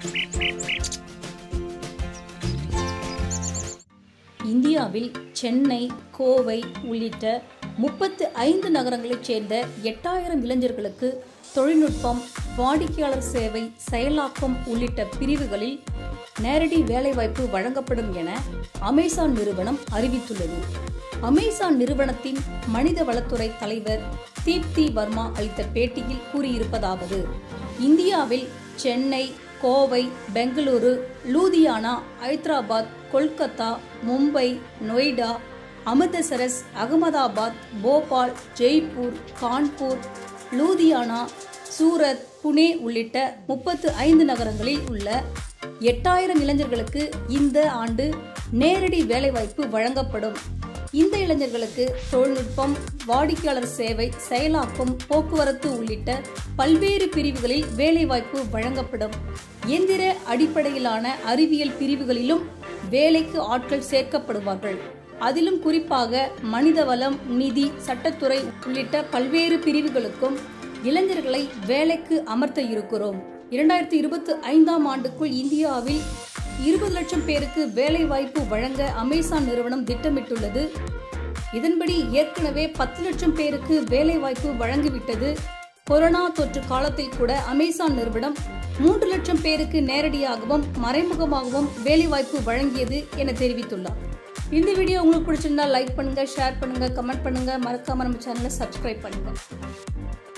இந்தியாவில் சென்னை கோவை உள்ளிட்ட முப்பத்து ஐந்து நகரங்களைச் சேர்ந்த எட்டாயிரம் இளைஞர்களுக்கு தொழில்நுட்பம் வாடிக்கையாளர் சேவை செயலாக்கம் உள்ளிட்ட பிரிவுகளில் நேரடி வேலைவாய்ப்பு வழங்கப்படும் என அமேசான் நிறுவனம் அறிவித்துள்ளது அமேசான் நிறுவனத்தின் மனித வளத்துறை தலைவர் தீப்தி வர்மா அளித்த பேட்டியில் கூறியிருப்பதாவது இந்தியாவில் சென்னை கோவை பெங்களூரு லூதியானா ஐதராபாத் கொல்கத்தா மும்பை நொய்டா அமிர்தசரஸ் அகமதாபாத் போபால் ஜெய்ப்பூர் கான்பூர் லூதியானா சூரத் புனே உள்ளிட்ட முப்பத்து ஐந்து நகரங்களில் உள்ள எட்டாயிரம் இளைஞர்களுக்கு இந்த ஆண்டு நேரடி வேலைவாய்ப்பு வழங்கப்படும் இந்த இளைஞர்களுக்கு தொழில்நுட்பம் வாடிக்கையாளர் சேவை செயலாக்கம் போக்குவரத்து உள்ளிட்ட பல்வேறு பிரிவுகளில் வேலைவாய்ப்பு வழங்கப்படும் எந்திர அடிப்படையிலான அறிவியல் பிரிவுகளிலும் வேலைக்கு ஆட்கள் சேர்க்கப்படுவார்கள் அதிலும் குறிப்பாக மனிதவளம் நிதி சட்டத்துறை உள்ளிட்ட பல்வேறு பிரிவுகளுக்கும் இளைஞர்களை வேலைக்கு அமர்த்த இருக்கிறோம் இரண்டாயிரத்தி இருபத்தி ஐந்தாம் ஆண்டுக்குள் இந்தியாவில் இருபது லட்சம் பேருக்கு வேலை வாய்ப்பு வழங்க அமேசான் நிறுவனம் திட்டமிட்டுள்ளது இதன்படி ஏற்கனவே பத்து லட்சம் பேருக்கு வேலை வாய்ப்பு வழங்கிவிட்டது கொரோனா தொற்று காலத்தில் கூட அமேசான் நிறுவனம் மூன்று லட்சம் பேருக்கு நேரடியாகவும் மறைமுகமாகவும் வேலைவாய்ப்பு வழங்கியது என தெரிவித்துள்ளார் இந்த வீடியோ உங்களுக்கு பிடிச்சிருந்தா லைக் பண்ணுங்க ஷேர் பண்ணுங்க கமெண்ட் பண்ணுங்க மறக்காம நம்ம சேனலை சப்ஸ்கிரைப் பண்ணுங்க